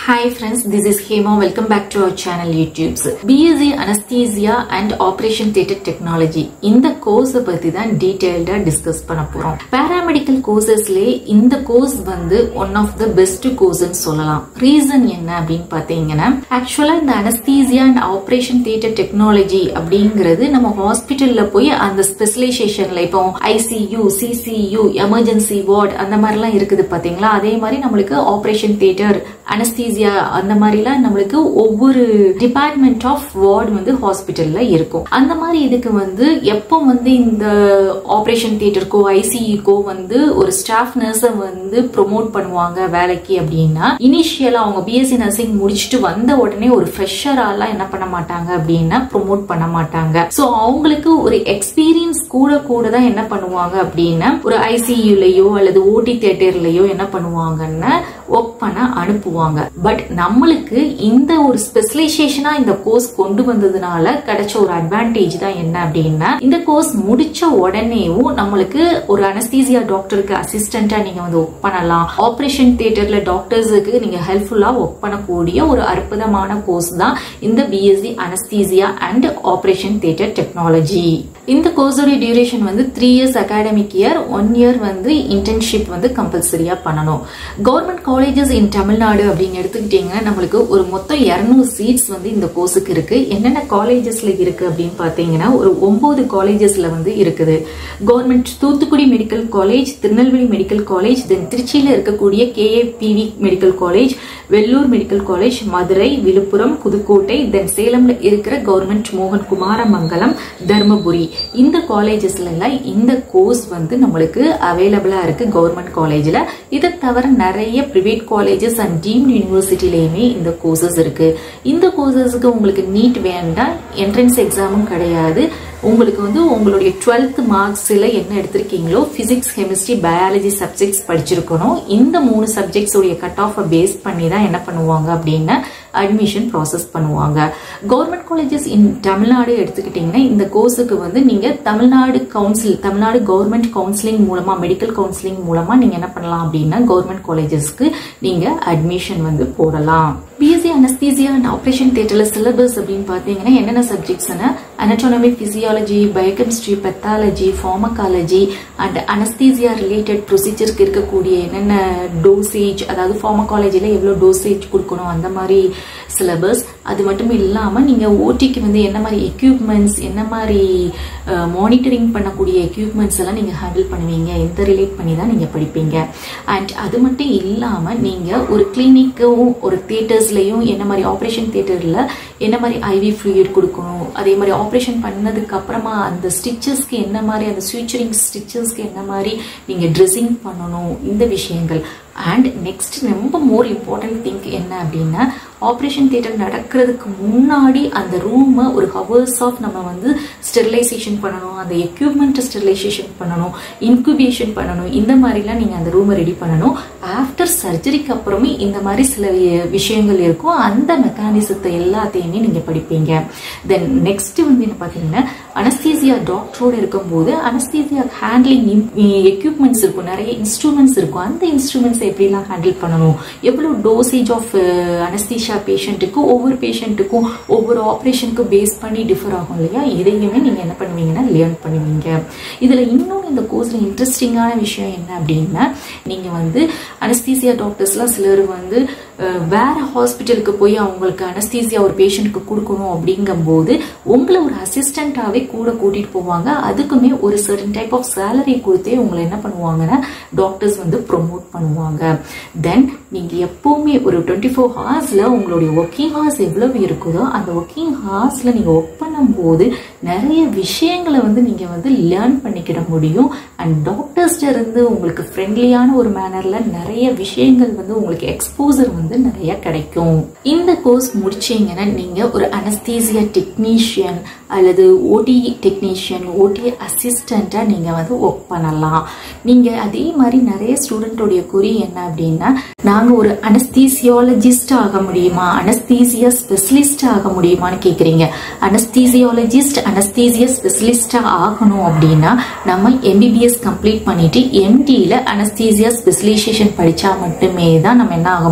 Hi friends, this is Hema. Welcome back to our channel YouTube's BSc Anesthesia and Operation Theatre Technology இந்த course பத்தி தான் டீடைல்டா discuss பண்ண போறோம் paramedical கோர்சஸ்லயே இந்த course வந்து ஒன் ஆஃப் த பெஸ்ட் கோர்ஸ்னு சொல்லலாம் ரீசன் என்ன அப்படின்னு பாத்தீங்கன்னா ஆக்சுவலா இந்த anaesthesia and operation theatre technology அப்படிங்கிறது நம்ம ஹாஸ்பிட்டல்ல போய் அந்த ஸ்பெஷலைசேஷன்ல இப்போ ஐசியூ சிசியூ எமர்ஜென்சி வார்டு அந்த மாதிரிலாம் இருக்குது பாத்தீங்களா அதே மாதிரி நம்மளுக்கு ஆபரேஷன் தியேட்டர் அனஸ்தீசியா அந்த மாதிரிலாம் நம்மளுக்கு ஒவ்வொரு டிபார்ட்மெண்ட் ஆஃப் வார்டு வந்து ஹாஸ்பிட்டல்ல இருக்கும் அந்த மாதிரி இதுக்கு வந்து எப்போ வந்து இந்த ஆபரேஷன் தியேட்டருக்கோ ஐசிஇக்கோ வந்து ஒரு ஸ்டாஃப் நர்ஸை வந்து ப்ரொமோட் பண்ணுவாங்க வேலைக்கு அப்படின்னா இனிஷியலா அவங்க பிஎஸ்சி நர்சிங் முடிச்சுட்டு வந்த உடனே ஒரு ஃப்ரெஷராலாம் என்ன பண்ண மாட்டாங்க அப்படின்னா ப்ரொமோட் பண்ண மாட்டாங்க ஸோ அவங்களுக்கு ஒரு எக்ஸ்பீரியன்ஸ் கூட கூட தான் என்ன பண்ணுவாங்க அப்படின்னா ஒரு ஐசியூலயோ அல்லது ஓடி தியேட்டர்லயோ என்ன பண்ணுவாங்கன்னா ஒர்க் பண்ண அனுப்புவாங்க பட் நம்மளுக்கு இந்த ஒரு ஸ்பெஷலைசேஷனா இந்த கோர்ஸ் கொண்டு வந்ததுனால கிடைச்ச ஒரு அட்வான்டேஜ் தான் என்ன அப்படின்னா இந்த கோர்ஸ் முடிச்ச உடனேவும் நம்மளுக்கு ஒரு அனஸ்தீசியா டாக்டருக்கு அசிஸ்டண்டா நீங்க வந்து ஒர்க் பண்ணலாம் ஆபரேஷன் தியேட்டர்ல டாக்டர்ஸுக்கு நீங்க ஹெல்ப்ஃபுல்லா ஒர்க் பண்ணக்கூடிய ஒரு அற்புதமான கோர்ஸ் தான் இந்த BSc anaesthesia and operation theatre technology இந்த கோர்ஸோட டியூரேஷன் வந்து three years academic year one year வந்து இன்டர்ன்ஷிப் வந்து கம்பல்சரியா பண்ணணும் கவர்மெண்ட் காலேஜஸ் இன் தமிழ்நாடு அப்படின்னு எடுத்துக்கிட்டீங்கன்னா நம்மளுக்கு ஒரு மொத்தம் இரநூறு சீட்ஸ் வந்து இந்த கோர்ஸுக்கு இருக்கு என்னென்ன காலேஜஸ்ல இருக்கு அப்படின்னு பாத்தீங்கன்னா ஒரு ஒன்பது காலேஜஸ்ல வந்து இருக்குது government Thoothukudi medical college Tirunelveli medical college then திருச்சியில இருக்கக்கூடிய KAPV medical college Vellore medical college Madurai Villupuram Pudukkottai then சேலம்ல இருக்கிற கவர்மெண்ட் மோகன் குமாரமங்கலம் தர்மபுரி இந்த காலேஜஸ்ல எல்லாம் இந்த கோர்ஸ் வந்து நம்மளுக்கு அவைலபிளா இருக்கு கவர்மெண்ட் காலேஜ்ல இதை தவிர நிறைய பிரைவேட் காலேஜஸ் அண்ட் டீம்டு யூனிவர்சிட்டிலையுமே இந்த கோர்சஸ் இருக்கு இந்த கோர்சஸ்க்கு உங்களுக்கு நீட் வேண்டாம் என்ட்ரன்ஸ் எக்ஸாமும் கிடையாது உங்களுக்கு வந்து உங்களுடைய டுவெல்த் மார்க்ஸில் என்ன எடுத்திருக்கீங்களோ ஃபிசிக்ஸ் கெமிஸ்ட்ரி பயாலஜி சப்ஜெக்ட்ஸ் படிச்சிருக்கணும் இந்த மூணு சப்ஜெக்ட்ஸ் உடைய கட் ஆஃபை பேஸ் பண்ணி தான் என்ன பண்ணுவாங்க அப்படின்னா அட்மிஷன் ப்ராசஸ் பண்ணுவாங்க கவர்மெண்ட் காலேஜஸ் இன் தமிழ்நாடு எடுத்துக்கிட்டிங்கன்னா இந்த கோர்ஸுக்கு வந்து நீங்கள் Tamil Nadu council Tamil Nadu government counselling மூலமா மெடிக்கல் கவுன்சிலிங் மூலமா நீங்க என்ன பண்ணலாம் அப்படின்னா கவர்மெண்ட் காலேஜஸ்க்கு நீங்க அட்மிஷன் வந்து போடலாம் பிஎஸ்சி அனஸ்தீசியா அண்ட் ஆப்ரேஷன் தியேட்டர்ல சிலபஸ் அப்படின்னு பார்த்தீங்கன்னா என்னென்ன சப்ஜெக்ட்ஸ்னா anatomy physiology biochemistry pathology pharmacology and anaesthesia related ப்ரொசீஜர்ஸ்க்கு இருக்கக்கூடிய என்னென்ன டோசேஜ் அதாவது ஃபார்மகாலஜியில் எவ்வளோ டோசேஜ் கொடுக்கணும் அந்த மாதிரி சிலபஸ் அது மட்டும் இல்லாமல் நீங்கள் ஓடிக்கு வந்து என்ன மாதிரி எக்யூப்மெண்ட்ஸ் என்ன மாதிரி மானிட்டரிங் பண்ணக்கூடிய எக்யூப்மெண்ட்ஸ் எல்லாம் நீங்கள் ஹேண்டில் பண்ணுவீங்க எந்த ரிலேட் பண்ணி தான் நீங்கள் படிப்பீங்க அண்ட் அது மட்டும் இல்லாமல் நீங்கள் ஒரு கிளினிக்கும் ஒரு தியேட்டர்ஸ்லையும் என்ன மாதிரி ஆப்ரேஷன் தியேட்டரில் என்ன மாதிரி ஐவி ஃப்ளூயிட் கொடுக்கணும் அதே மாதிரி ஆப்ரேஷன் பண்ணதுக்கு அப்புறமா அந்த ஸ்டிச்சஸ்க்கு என்ன மாதிரி அந்த ஸ்விச்சரிங் ஸ்டிச்சஸ்க்கு என்ன மாதிரி நீங்கள் ட்ரெஸ்ஸிங் பண்ணணும் இந்த விஷயங்கள் அண்ட் நெக்ஸ்ட் ரொம்ப மோர் இம்பார்ட்டன்ட் திங்க் என்ன அப்படின்னா ஆப்ரேஷன் தியேட்டர் நடக்கிறதுக்கு முன்னாடி அந்த ரூமை ஒரு ஹவர்ஸ் ஆஃப் நம்ம வந்து ஸ்டெரிலைசேஷன் பண்ணணும் அந்த எக்யூப்மெண்ட்டை ஸ்டெரிலைசேஷன் பண்ணணும் இன்குபேஷன் பண்ணணும் இந்த மாதிரிலாம் நீங்கள் அந்த ரூமை ரெடி பண்ணணும் ஆஃப்டர் சர்ஜரிக்கு அப்புறமே இந்த மாதிரி சில விஷயங்கள் இருக்கும் அந்த மெக்கானிசத்தை எல்லாத்தையுமே நீங்கள் படிப்பீங்க தென் நெக்ஸ்ட் வந்து என்ன பார்த்தீங்கன்னா அனஸ்தீசியா டாக்டரோடு இருக்கும்போது அனஸ்தீசியா ஹேண்ட்லிங் எக்யூப்மெண்ட்ஸ் இருக்கும் நிறைய இன்ஸ்ட்ருமெண்ட்ஸ் இருக்கும் அந்த இன்ஸ்ட்ருமெண்ட்ஸ் எப்படிலாம் ஹேண்டில் பண்ணணும் எவ்வளோ டோசேஜ் ஆஃப் அனஸ்தீஷா பேஷண்ட்டுக்கு ஒவ்வொரு பேஷண்ட்டுக்கும் ஒவ்வொரு ஆப்ரேஷனுக்கும் பேஸ் பண்ணி டிஃபர் ஆகும் இல்லையா இதையுமே நீங்கள் என்ன பண்ணுவீங்கன்னா லேர்ன் பண்ணுவீங்க இதில் இன்னும் இந்த கோர்ஸில் இன்ட்ரெஸ்டிங்கான விஷயம் என்ன அப்படின்னா நீங்கள் வந்து அனஸ்தீசியா டாக்டர்ஸ்லாம் சிலர் வந்து வேற ஹாஸ்பிட்டலுக்கு போய் அவங்களுக்கு அனஸ்தீசியா ஒரு பேஷண்ட்டுக்கு கொடுக்கணும் அப்படிங்கும்போது உங்களை ஒரு அசிஸ்டண்ட்டாகவே கூட கூட்டிகிட்டு போவாங்க அதுக்குமே ஒரு சர்டன் டைப் ஆஃப் சேலரி கொடுத்தே உங்களை என்ன பண்ணுவாங்கன்னா டாக்டர்ஸ் வந்து ப்ரொமோட் பண்ணுவாங்க தென் நீங்கள் எப்போவுமே ஒரு டுவெண்ட்டி ஃபோர் ஹவர்ஸில் உங்களுடைய ஒர்க்கிங் ஹவர்ஸ் எவ்வளவு இருக்குதோ அந்த ஒர்க்கிங் ஹவர்ஸில் நீங்கள் ஒர்க் பண்ணும்போது நிறைய விஷயங்களை வந்து நீங்கள் வந்து லேர்ன் பண்ணிக்கிட முடியும் அண்ட் டாக்டர்ஸ்ட இருந்து உங்களுக்கு ஃப்ரெண்ட்லியான ஒரு மேனரில் நிறைய விஷயங்கள் வந்து உங்களுக்கு எக்ஸ்போசர் வந்து நிறைய கிடைக்கும் இந்த கோர்ஸ் முடிச்சீங்கன்னா நீங்கள் ஒரு அனஸ்தீசியா டெக்னீஷியன் அல்லது ஓடி டெக்னீஷியன் ஓடி அசிஸ்டண்ட்டாக நீங்கள் வந்து ஒர்க் பண்ணலாம் நீங்கள் அதே மாதிரி நிறைய ஸ்டூடெண்ட்டோடைய குறி என்ன அப்படின்னா நாங்கள் ஒரு அனஸ்தீசியாலஜிஸ்ட் ஆக முடியுமா அனஸ்தீசியா ஸ்பெஷலிஸ்ட் ஆக முடியுமான்னு கேட்குறீங்க அனஸ்தீசியாலஜிஸ்ட் அனஸ்தீசியா ஸ்பெஷலிஸ்டாக ஆகணும் அப்படின்னா நம்ம எம்பிபிஎஸ் கம்ப்ளீட் பண்ணிட்டு எம்டியில் அனஸ்தீசியா ஸ்பெஷலைசேஷன் படித்தா மட்டுமே தான் நம்ம என்ன ஆக முடியும்னா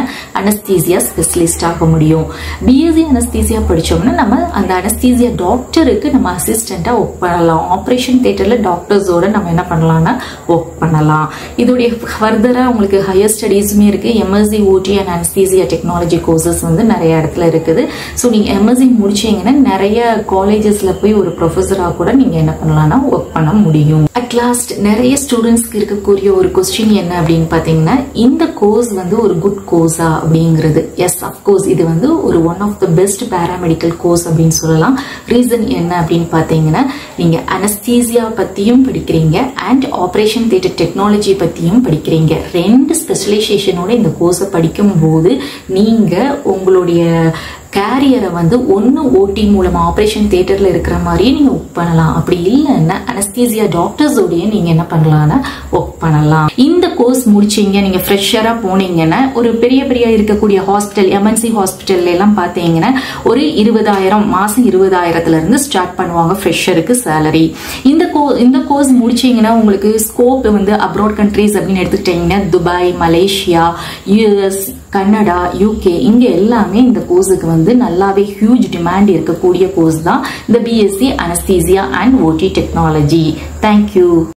அனஸ்தீசியா ஸ்பெஷலிஸ்ட் ஆக முடியும் பிஎஸ்சி அனஸ்தீசியா படிச்சோம்னா நம்ம அந்த அனஸ்தீசியா டாக்டருக்கு நம்ம அசிஸ்டண்டா ஒர்க் பண்ணலாம் ஆப்ரேஷன் தியேட்டர்ல டாக்டர்ஸோட நம்ம என்ன பண்ணலாம்னா ஒர்க் பண்ணலாம் இதோடைய ஃபர்தரா உங்களுக்கு ஹையர் ஸ்டடீஸுமே இருக்கு எம்எஸ்சி ஓடி அண்ட் அனஸ்தீசியா டெக்னாலஜி கோர்சஸ் வந்து நிறைய இடத்துல இருக்குது ஸோ நீங்க எம்எஸ்சி முடிச்சீங்கன்னா நிறைய காலேஜஸ்ல போய் ஒரு ப்ரொஃபஸரா கூட நீங்க என்ன பண்ணலாம்னா ஒர்க் பண்ண முடியும் அட் லாஸ்ட் நிறைய ஸ்டூடெண்ட்ஸ்க்கு இருக்கக்கூடிய ஒரு கொஸ்டின் என்ன அப்படின்னு பாத்தீங்கன்னா இந்த கோர்ஸ் வந்து ஒரு குட் கோர்ஸா அப்படிங்கிறது எஸ் அப்கோர்ஸ் இது வந்து ஒரு one of the best paramedical course அப்படின்னு சொல்லலாம் ரீசன் என்ன அப்படின்னு பாத்தீங்கன்னா நீங்க அனஸ்தீசியா பத்தியும் படிக்கிறீங்க அண்ட் ஆப்ரேஷன் தியேட்டர் டெக்னாலஜி பத்தியும் படிக்கிறீங்க ரெண்டு ஸ்பெஷலைசேஷனோட இந்த கோர்ஸை படிக்கும் போது நீங்க உங்களுடைய கேரியரை வந்து ஒன்று ஓடி மூலமா ஆப்ரேஷன் தியேட்டர்ல இருக்கிற மாதிரியே நீங்க ஒர்க் பண்ணலாம் அப்படி இல்லைன்னா அனஸ்தீசியா டாக்டர்ஸோடய நீங்க என்ன பண்ணலாம்னா ஒர்க் பண்ணலாம் இந்த கோர்ஸ் முடிச்சீங்க நீங்க ஃப்ரெஷரா போனீங்கன்னா ஒரு பெரிய பெரிய இருக்கக்கூடிய ஹாஸ்பிட்டல் எம்என்சி ஹாஸ்பிட்டல்ல எல்லாம் பாத்தீங்கன்னா ஒரு இருபதாயிரம் மாசம் இருபதாயிரத்துல இருந்து ஸ்டார்ட் பண்ணுவாங்க ஃப்ரெஷருக்கு சேலரி இந்த கோ இந்த கோர்ஸ் முடிச்சீங்கன்னா உங்களுக்கு ஸ்கோப் வந்து அப்ராட் கண்ட்ரீஸ் அப்படின்னு எடுத்துக்கிட்டீங்கன்னா Dubai Malaysia US Canada UK இங்க எல்லாமே இந்த கோர்ஸுக்கு வந்து நல்லாவே ஹியூஜ் டிமாண்ட் இருக்கக்கூடிய கோர்ஸ் தான் இந்த BSc anaesthesia and OT technology thank you